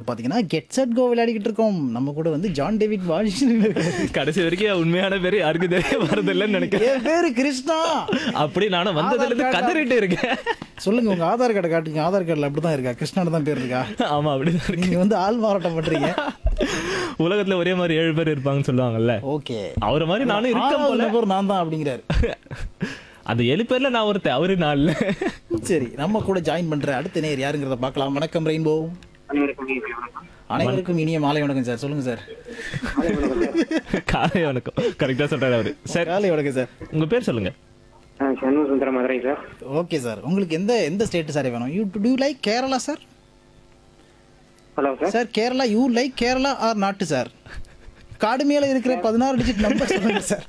பார்த்தீங்கன்னா get set go விளையாடிக்கிட்டு இருக்கோம் நம்ம கூட வந்து ஜான் டேவிட் வாஷ் கடைசி வரைக்கும் உண்மையான பேரு யாருக்கு தெரிய வரதில்லைன்னு நினைக்கிறேன் என் பேரு கிருஷ்ணா அப்படி நானும் வந்ததுல இருந்து ஆதார் கதறிட்டு இருக்கேன் சொல்லுங்க உங்க ஆதார் கார்டை காட்டுங்க ஆதார் கார்டில் அப்படி தான் இருக்கா கிருஷ்ணான்னு தான் பேர் இருக்கா ஆமா அப்படிதான் இருக்கு நீங்க வந்து ஆள் மாறாட்டம் பண்றீங்க உலகத்துல ஒரே மாதிரி ஏழு பேர் இருப்பாங்கன்னு சொல்லுவாங்கல்ல ஓகே அவரை மாதிரி நானும் இருக்கேன் போல நபர் நான் தான் அப்படிங்கிறாரு அந்த ஏழு பேர்ல நான் ஒருத்தன் அவரு நான் இல்ல சரி நம்ம கூட ஜாயின் பண்ற அடுத்த நேர் யாருங்கிறத பார்க்கலாம் வணக்கம் ரெயின்போ அனைவருக்கும் இனிய மாலை வணக்கம் சார் சொல்லுங்க சார் காலை வணக்கம் கரெக்டா சொல்றாரு அவரு சார் காலை வணக்கம் சார் உங்க பேர் சொல்லுங்க Shanmuga Sundara Madurai sir okay sir உங்களுக்கு எந்த எந்த ஸ்டேட் சார் வேணும் you do like Kerala sir hello sir sir Kerala you like Kerala or நாட்டு சார் காடு மேல இருக்கிற பதினாறு டிஜிட் நம்பர் சொல்லுங்க சார்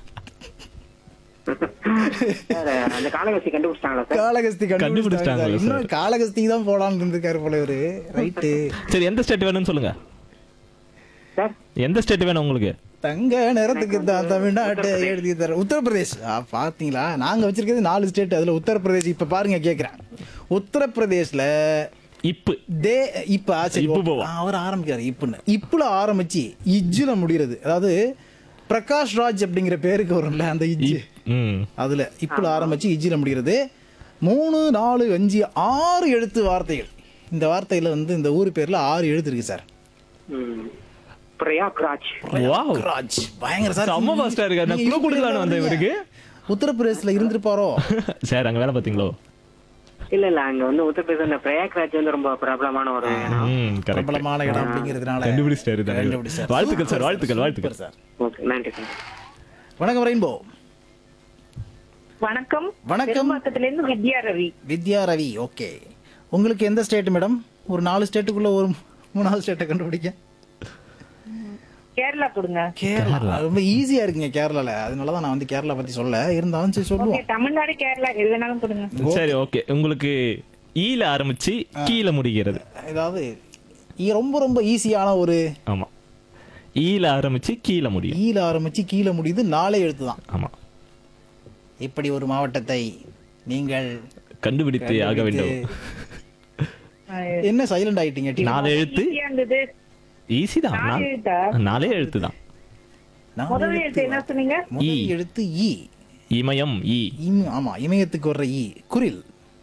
சார் அந்த காலகஸ்தி கண்டுபிடிச்சிட்டாங்களா சார் காளகஸ்தி கண்டுபிடிச்சிட்டாங்க கண்டுபிடிச்சிட்டாங்களா சார். இன்னும் காளகஸ்திக்கு தான் போலாம்னு இருந்திருக்காரு போல இவரு ரைட்டு சரி எந்த ஸ்டேட் வேணும்னு சொல்லுங்க சார் எந்த ஸ்டேட் வேணும் உங்களுக்கு தங்க நேரத்துக்கு தான் தமிழ்நாட்டை எழுதி தர உத்தரப்பிரதேஷ் ஆ, பாத்தீங்களா நாங்க வச்சிருக்கிறது நாலு ஸ்டேட் அதுல உத்தரப்பிரதேஷ் இப்ப பாருங்க கேக்குறேன் உத்தரப்பிரதேஷ்ல இப்பு தே இப்ப ஆ, சரி, இப்பு ஓகே. போவோம். ஆ, அவர் ஆரம்பிக்கிறாரு இப்புன்னு இப்புல ஆரம்பிச்சு இஜ்ஜுல முடிகிறது அதாவது பிரகாஷ் ராஜ் அப்படிங்கிற பேருக்கு வரும்ல அந்த இஜ்ஜு ம் அதுல இப்புல ஆரம்பிச்சு இஜ்ஜில முடிகிறது மூணு நாலு அஞ்சு ஆறு எழுத்து வார்த்தைகள் இந்த வார்த்தையில வந்து இந்த ஊர் பேர்ல ஆறு எழுத்து இருக்கு சார் ம். பிரயாக்ராஜ் வாவ் ராஜ் பயங்கர சார் செம்ம fast ஆ இருக்காரு. நான் நீங்க clue கொடுக்கலான்னு வந்தேன் இவருக்கு. உத்தரப்பிரதேசல இருந்திருப்பாரோ சார் அங்க வேலை பாத்தீங்களோ இல்ல இல்ல அங்க வந்து உத்தரப்பிரதேச இந்த பிரயாக்ராஜ் வந்து ரொம்ப பிரபலமான ஒரு இடம் ம் கரெக்ட் பிரபலமான இடம் அப்படிங்கிறதுனால கண்டுபிடிச்சிட்டாரு தானே. கண்டுபிடிச்சாரு. வாழ்த்துக்கள் சார், சூப்பர் வாழ்த்துக்கள், சார், வாழ்த்துக்கள். சூப்பர் சார் ஓகே நன்றி சார் வணக்கம் ரெயின்போ வணக்கம் வணக்கம். பெரும்பாக்கத்துல இருந்து வித்யா ரவி வித்யா ரவி ஓகே உங்களுக்கு எந்த ஸ்டேட் மேடம் ஒரு நாலு ஸ்டேட்டுக்குள்ள ஒரு மூணாவது ஸ்டேட்டை கண்டுபிடிக்க கேரளா கொடுங்க கேரளா ரொம்ப ஈஸியா இருக்குங்க கேரளால அதனால தான் நான் வந்து கேரளா பத்தி சொல்ல இருந்தாலும் சரி ஓகே சொல்லுவோம் தமிழ்நாடு கேரளா எது வேணாலும் கொடுங்க சரி ஓகே உங்களுக்கு ஈல ஆரம்பிச்சு கீழ முடிகிறது ஏதாவது இ- ரொம்ப ரொம்ப ஈஸியான ஒரு ஆமா ஈல ஆரம்பிச்சு கீழ முடியும் ஈல ஆரம்பிச்சு கீழே முடியுது நாலே எழுத்து தான் ஆமா இப்படி ஒரு மாவட்டத்தை நீங்கள் கண்டுபிடித்து ஆக வேண்டும் என்ன சைலண்ட் ஆயிட்டீங்க டி? நாலு எழுத்து ஈஸியா இருந்தது ஈஸி தான் நாலு நா- எழுத்தா? நாலே எழுத்து தான் நாலு முதல் எழுத்து என்ன சொன்னீங்க முதல் ஈ. எழுத்து ஈ இமயம் ஈ இம்- ஆமா இமயத்துக்கு வர்ற ஈ குரில்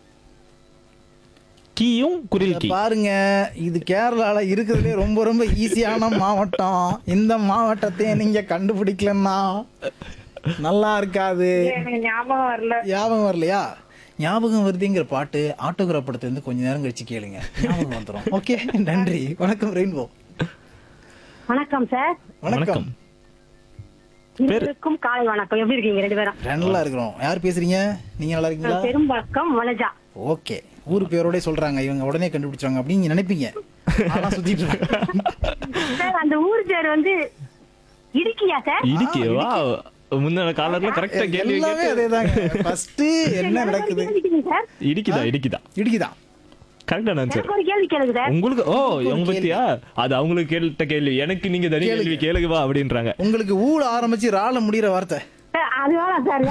கீயும் குரில் கீ பாருங்க இது கேரளால இருக்கிறதுலே ரொம்ப ரொம்ப ஈஸியான மாவட்டம் இந்த மாவட்டத்தை நீங்க கண்டுபிடிக்கலன்னா நல்லா இருக்காது எனக்கு ஞாபகம் வரல ஞாபகம் வரலையா ஞாபகம் வருதுங்கிற பாட்டு ஆட்டோகிராஃப் படத்துல இருந்து கொஞ்ச நேரம் கழிச்சு கேளுங்க ஞாபகம் வந்துரும் ஓகே நன்றி வணக்கம் ரெயின்போ வணக்கம் சார் வணக்கம் இருவருக்கும் காலை வணக்கம் எப்படி இருக்கீங்க ரெண்டு பேரும் நல்லா இருக்கிறோம் யார் பேசுறீங்க நீங்க நல்லா இருக்கீங்களா பெரும்பாக்கம் வனஜா ஓகே ஊர் பேரோட சொல்றாங்க இவங்க உடனே கண்டுபிடிச்சாங்க அப்படின்னு நீங்க நினைப்பீங்க ஆனா சுத்திட்டு இருக்காங்க. சார் அந்த ஊர் பேர் வந்து இடுக்கியா சார் இடிக்கு வா முன்னாடி காலர்ல கரெக்டா கேள்வி எல்லாமே அதேதாங்க ஃபர்ஸ்ட் என்ன நடக்குது கேள்வி சார் இடிக்குதா இடிக்குதா இடிக்குதான் கரெக்டா ஆன்சர் எனக்கு ஒரு கேள்வி கேளுங்க சார் உங்களுக்கு ஓ உங்க பத்தியா அது அவங்களுக்கு கேட்ட கேள்வி எனக்கு நீங்க தனி கேள்வி கேளுங்க வா அப்படின்றாங்க உங்களுக்கு ஊழ ஆரம்பிச்சு ரால முடியிற வார்த்தை சார், அது வேணாம் சார்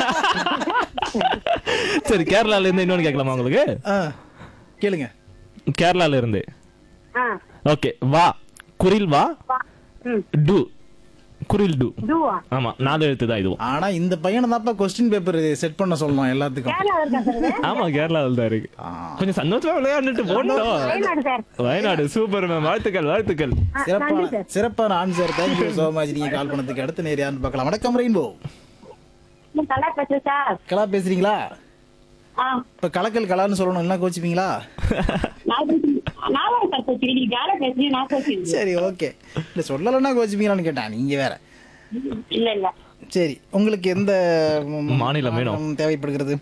சரி கேரளால இருந்து இன்னொன்னு கேட்கலாமா உங்களுக்கு ஆ, கேளுங்க கேரளால இருந்து ஆ, ஓகே வா குரில் வா வா. ம், டு குரில் டு இதுவா ஆமா நாலு எழுத்து தான் இதுவும் ஆனா இந்த பையனை தான்ப்பா கொஸ்டின் பேப்பர் செட் பண்ண சொல்லணும் எல்லாத்துக்கும் கேரளா இருக்கா சார் இது? ஆமா கேரளாவில் தான் இருக்கு கொஞ்சம் சந்தோஷமா விளையாண்டுட்டு போட்டோம் Wayanad sir Wayanad super ma'am வாழ்த்துக்கள் வாழ்த்துக்கள் ஆ, நன்றி சிறப்பான சார் சிறப்பான ஆன்சர் தேங்க்யூ சோ மச் நீங்க கால் பண்ணதுக்கு அடுத்த நேரம் யாருன்னு பார்க்கலாம் வணக்கம் ரெயின்போ நான் நல்லா பேசுறேன் சார் கலா பேசுறீங்களா ஆ, இப்ப கலக்கல் கலான்னு சொல்லணும் என்ன கோச்சிப்பீங்களா நான் பேசுறேன். நான் தான் சார் பேசுறேன் நீங்க யாரை பேசுறீங்க நான் பேசுறேன் சரி ஓகே இல்ல சொல்லலைன்னா கோச்சிப்பீங்களான்னு கேட்டேன் நீங்க வேற இல்ல இல்ல சரி உங்களுக்கு எந்த ம், மாநிலம் வேணும்? மாநிலம் தேவைப்படுகிறது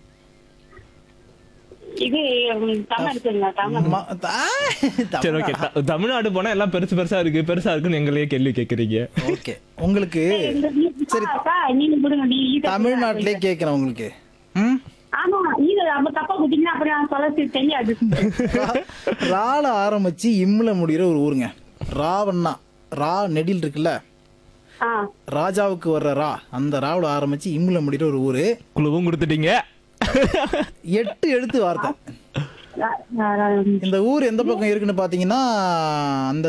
இது ம், தமிழ் இருக்குங்க தமிழ் ம- ஆ, சரி ஓகே தமிழ்நாடு போனா எல்லாம் பெருசு பெருசா இருக்கு பெருசா இருக்குன்னு எங்களையே கேள்வி கேக்குறீங்க ஓகே உங்களுக்கு சரி சார் நீங்க கொடுங்க நீ ஈஸியா தமிழ்நாட்டிலே கேட்கிறேன் உங்களுக்கு ம் ஆமா நீங்க அப்ப தப்பா குட்டிங்கன்னா அப்புறம் நான் சொல்ல தெரியாது ரா- ரால ஆரம்பிச்சு இம்ல முடிகிற ஒரு ஊருங்க ராவண்ணா ரா நெடில் இருக்குல்ல ஆ ராஜாவுக்கு வர்ற ரா அந்த ராவுல ஆரம்பிச்சு இம்ல முடிகிற ஒரு ஊரு குழுவும் கொடுத்துட்டீங்க எட்டு எழுத்து வார்த்தை ரா- ரா- ரா- இந்த ஊர் எந்த பக்கம் இருக்குன்னு பாத்தீங்கன்னா அந்த